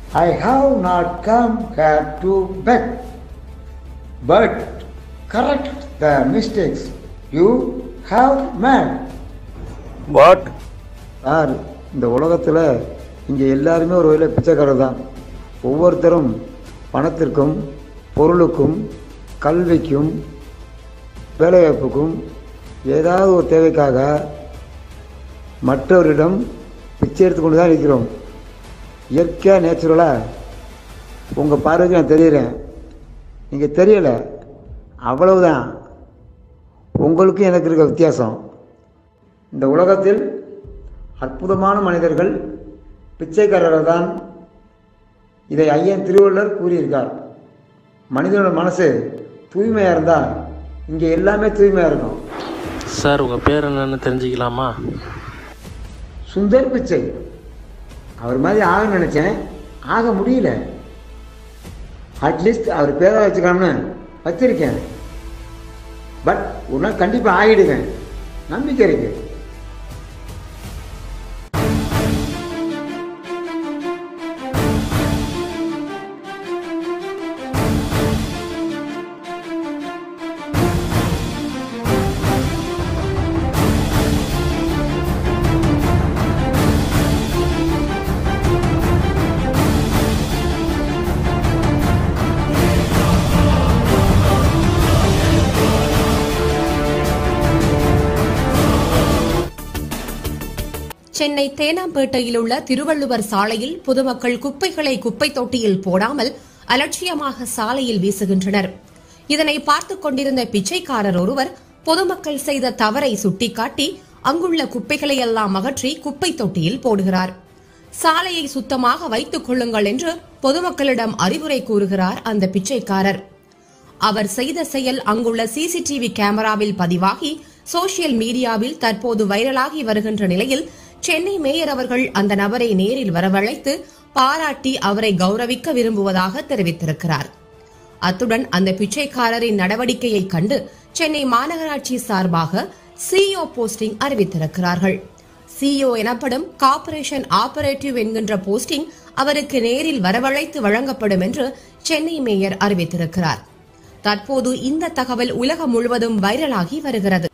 I have not come here to beg, but correct the mistakes you have made. What sir இந்த உலகத்தில் இங்கே எல்லாருமே ஒரு வகையில் பிச்சைக்காரர் தான் ஒவ்வொருத்தரும் பணத்திற்கும் பொருளுக்கும் கல்விக்கும் வேலைவாய்ப்புக்கும் ஏதாவது ஒரு தேவைக்காக மற்றவரிடம் பிச்சை எடுத்துக்கொண்டு தான் இருக்கிறோம் இயற்கையாக நேச்சுரலாக உங்கள் பார்வைக்கு நான் தெரியுறேன் நீங்கள் தெரியலை அவ்வளவுதான் உங்களுக்கும் எனக்கு இருக்க வித்தியாசம் இந்த உலகத்தில் அற்புதமான மனிதர்கள் பிச்சைக்காரர்கள் தான் இதை ஐயன் திருவள்ளுவர் கூறியிருக்கார் மனிதனோட மனசு தூய்மையாக இருந்தால் இங்கே எல்லாமே தூய்மையாக இருக்கும் சார் உங்கள் பேர் என்னன்னு தெரிஞ்சுக்கலாமா சுந்தர் பிச்சை அவர் மாதிரி ஆக நினச்சேன் ஆக முடியல அட்லீஸ்ட் அவர் பேரை வச்சுக்கலாம்னு வச்சிருக்கேன் பட் ஒரு நாள் கண்டிப்பாக ஆகிடுவேன் நம்பிக்கை இருக்கு சென்னை தேனாம்பேட்டையில் உள்ள திருவள்ளுவர் சாலையில் பொதுமக்கள் குப்பைகளை குப்பை தொட்டியில் போடாமல் அலட்சியமாக சாலையில் வீசுகின்றனர் இதனை பார்த்துக் கொண்டிருந்த பிச்சைக்காரர் ஒருவர் பொதுமக்கள் செய்த தவறை சுட்டிக்காட்டி அங்குள்ள குப்பைகளை எல்லாம் அகற்றி குப்பை தொட்டியில் போடுகிறார் சாலையை சுத்தமாக வைத்துக் கொள்ளுங்கள் என்று பொதுமக்களிடம் அறிவுரை கூறுகிறார் அந்த பிச்சைக்காரர் அவர் செய்த செயல் அங்குள்ள சிசிடிவி கேமராவில் பதிவாகி சோசியல் மீடியாவில் தற்போது வைரலாகி வருகின்ற நிலையில் சென்னை மேயர் அவர்கள் அந்த நபரை நேரில் வரவழைத்து பாராட்டி அவரை கௌரவிக்க விரும்புவதாக தெரிவித்திருக்கிறார் அத்துடன் அந்த பிச்சைக்காரரின் நடவடிக்கையை கண்டு சென்னை மாநகராட்சி சார்பாக சிஇஓ போஸ்டிங் அறிவித்திருக்கிறார்கள் சிஇஓ எனப்படும் கார்ப்பரேஷன் ஆபரேட்டிவ் என்கின்ற போஸ்டிங் அவருக்கு நேரில் வரவழைத்து வழங்கப்படும் என்று சென்னை மேயர் அறிவித்திருக்கிறார் தற்போது இந்த தகவல் உலகம் முழுவதும் வைரலாகி வருகிறது